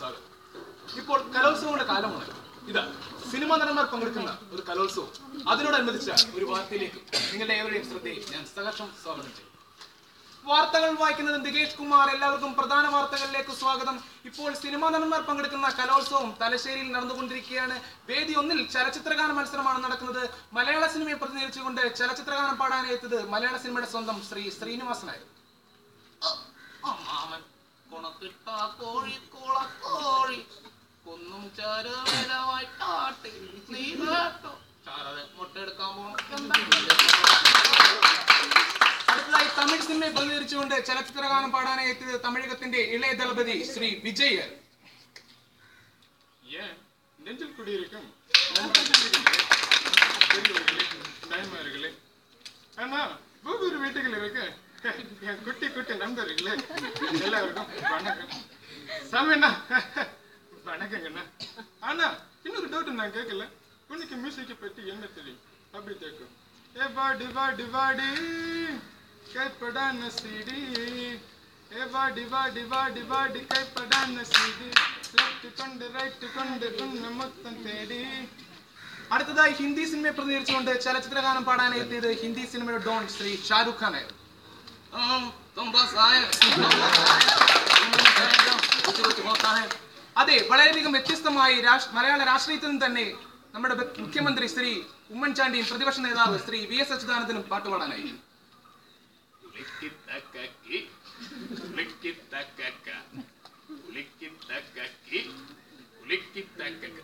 സ്വാഗതം ഇപ്പോൾ കലോത്സവങ്ങളുടെ കാലമാണ് ഇതാ സിനിമാ നടന്മാർ പങ്കെടുക്കുന്ന ഒരു കലോത്സവം അതിനോടനുബന്ധിച്ച ഒരു വാർത്തയിലേക്ക് നിങ്ങളുടെ ഏവരുടെയും ശ്രദ്ധയെ ഞാൻ സഹർഷം സ്വാഗതം ചെയ്യും വാർത്തകൾ വായിക്കുന്നത് ദികേഷ് കുമാർ എല്ലാവർക്കും പ്രധാന വാർത്തകളിലേക്ക് സ്വാഗതം ഇപ്പോൾ സിനിമാ നടന്മാർ പങ്കെടുക്കുന്ന കലോത്സവം തലശ്ശേരിയിൽ നടന്നുകൊണ്ടിരിക്കുകയാണ് വേദി ഒന്നിൽ ചലച്ചിത്രഗാന മത്സരമാണ് നടക്കുന്നത് മലയാള സിനിമയെ പ്രതിനിധീകരിച്ചുകൊണ്ട് ചലച്ചിത്രഗാനം പാടാനെത്തിയത് മലയാള സിനിമയുടെ സ്വന്തം ശ്രീ ശ്രീനിവാസനായിരുന്നു അമ്മാമൻ കുണത്തിട്ട കോഴി കുളക്കോഴി കുന്നും ചരവിലവായിട്ടാട്ടി നീ കേട്ടോ ചാരതെ മുട്ടെടുക്കാൻ പോകണം അടുത്തതായി തമിഴ് സിനിമയെ പ്രതിനിധീകരിച്ചുകൊണ്ട് ചലച്ചിത്രഗാനം പാടാനായി എത്തിയത് തമിഴകത്തിന്റെ ഇളയ ദളപതി ശ്രീ വിജയ് ஏன் நெஞ்சில் குடியிருக்கும் நண்பர்களே, பெரியவர்களே தாய்மார்களே ஆனா ஒவ்வொரு வீட்டுகள் இருக்கு என் குட்டி குட்டி நண்பர்களே எல்லாருக்கும் வணக்கம் சாமிண்ணா வணக்கங்கண்ணா ஆனா இன்னொரு டவுட் நான் கேட்கல உனக்கு மியூசிக்கை பத்தி என்ன தெரியும் அப்படி கேட்கும் ஏ வாடி வாடி வாடி கைப்படான சிடி ஏ வாடி வாடி வாடி வாடி கைப்படான சிடி ലെഫ്റ്റ് കൊണ്ട് റൈറ്റ് കൊണ്ട് ഉന്ന മൊത്തം തേടി അടുത്തതായി ഹിന്ദി സിനിമയെ പ്രതിനിധീകരിച്ചുകൊണ്ട് ചലച്ചിത്രഗാനം പാടാനായി എത്തിയത് ഹിന്ദി സിനിമയുടെ ഡോൺ ശ്രീ ഷാരൂഖ് ഖാൻ ആയിരുന്നു तुम बस आए कुछ कुछ होता है അതെ വളരെയധികം വ്യത്യസ്തമായി രാഷ്- മലയാള രാഷ്ട്രീയത്തിൽ നിന്ന് തന്നെ നമ്മുടെ ബ- മുഖ്യമന്ത്രി ശ്രീ ഉമ്മൻചാണ്ടിയും പ്രതിപക്ഷ നേതാവ് ശ്രീ വി എസ് അച്യുതാനന്ദനും പാട്ടുപാടാനായി ഉലിക്കിത്തക്കക്കി, ഉലിക്കിത്തക്കക്ക, ഉലിക്കിത്തക്കക്കി, ഉലിക്കിത്തക്കക്ക.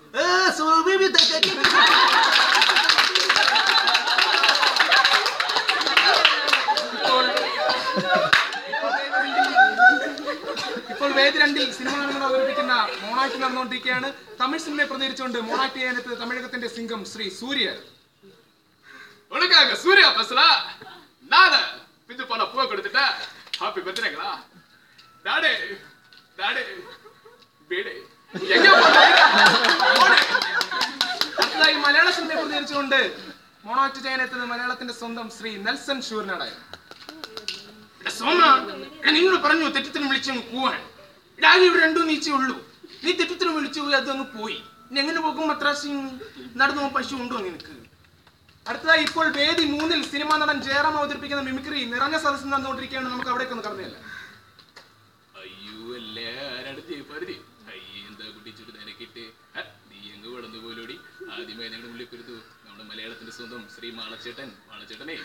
ഇപ്പോൾ വേദി രണ്ടിൽ സിനിമ നടന്മാർ അവതരിപ്പിക്കുന്ന മോണാക്ട് നടന്നുകൊണ്ടിരിക്കുകയാണ് തമിഴ് സിനിമയെ പ്രതിനിധീകരിച്ചുകൊണ്ട് മോണാക്ട് ചെയ്യാനെത്തിയത് തമിഴകത്തിന്റെ സിംഗം ശ്രീ സൂര്യ உனக்காக சூர்யா பேசுறா நான பிஞ்சு போன பூவை கொடுத்துட்ட ஹாப்பி பர்த்டேங்களா டாடே டாடே பீடே எங்க போனே അടുത്തതായി മലയാള സിനിമയെ പ്രതിനിധീകരിച്ചുകൊണ്ട് മോണാക്ട് ചെയ്യാനെത്തുന്നത് മലയാളത്തിന്റെ സ്വന്തം ശ്രീ നെൽസൺ ഷൂറിനാടായിരുന്നു സോമ ഞാൻ നിന്നോട് പറഞ്ഞു തെറ്റത്തിന് വിളിച്ചങ്ങ് പോവാൻ രാജി ഇവിടെ രണ്ടു നീച്ചേ ഉള്ളൂ നീ തെറ്റത്തിന് വിളിച്ചു പോയി അത് അങ്ങ് പോയി ഇനി എങ്ങനെ പോകും മദ്രാസി നടന്നു പോകും പശു ഉണ്ടോ നിനക്ക് അടുത്തതായി ഇപ്പോൾ വേദി മൂന്നിൽ സിനിമാ നടൻ ജയറാം അവതരിപ്പിക്കുന്ന മിമിക്രി നിറഞ്ഞ സദസ്സിൽ നടന്നുകൊണ്ടിരിക്കുകയാണ് നമുക്ക് അവിടേക്ക് ഒന്ന് കടന്നില്ല അയ്യോ എല്ലാരടുത്ത് പരുതി അയ്യ എന്താ കുട്ടിച്ചിട്ട് നിനക്കിട്ട് ഹ, നീ എങ്ങ് വളർന്നു പോലോടി ആദ്യമായി ഞങ്ങളുടെ മുള്ളിൽ പെരുത്തു നമ്മുടെ മലയാളത്തിന്റെ സ്വന്തം ശ്രീ മാളച്ചേട്ടൻ മാളച്ചേട്ടനെ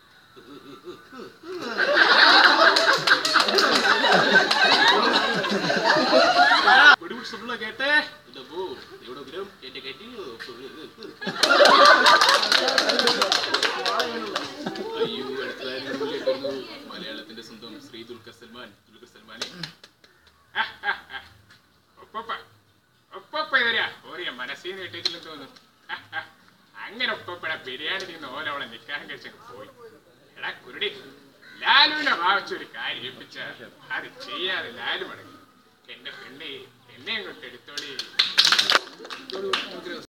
ഒരു சொல்ல കേട്ടേ இந்த போ எவ்வளவு கிராம் என்கிட்ட கேட்டியோ അയ്യോ അടുത്തതായി ഞങ്ങളുടെ മുള്ളിൽ പെരുന്നു മലയാളത്തിന്റെ സ്വന്തം ശ്രീ ദുൽഖർ സൽമാൻ ദുൽഖർ സൽമാനെ ഒപ്പപ്പ ഒപ്പപ്പ വരിക ഓറിയ മനസ്സിൽ നിന്ന് കിട്ടിയിട്ടില്ലെന്ന് തോന്നുന്നു അങ്ങനെ ഒപ്പപ്പട ബിരിയാണി നിന്ന് ഓല അവളെ നിൽക്കാൻ കഴിച്ചങ്ങ് പോയി എടാ കുരുടി ലാലുവിനെ ഭാവിച്ച ഒരു കാര്യം ഏൽപ്പിച്ച അത് ചെയ്യാതെ ലാലു മടങ്ങി എന്റെ പെണ്ണെ എന്നെ അങ്ങോട്ട് എടുത്തോളി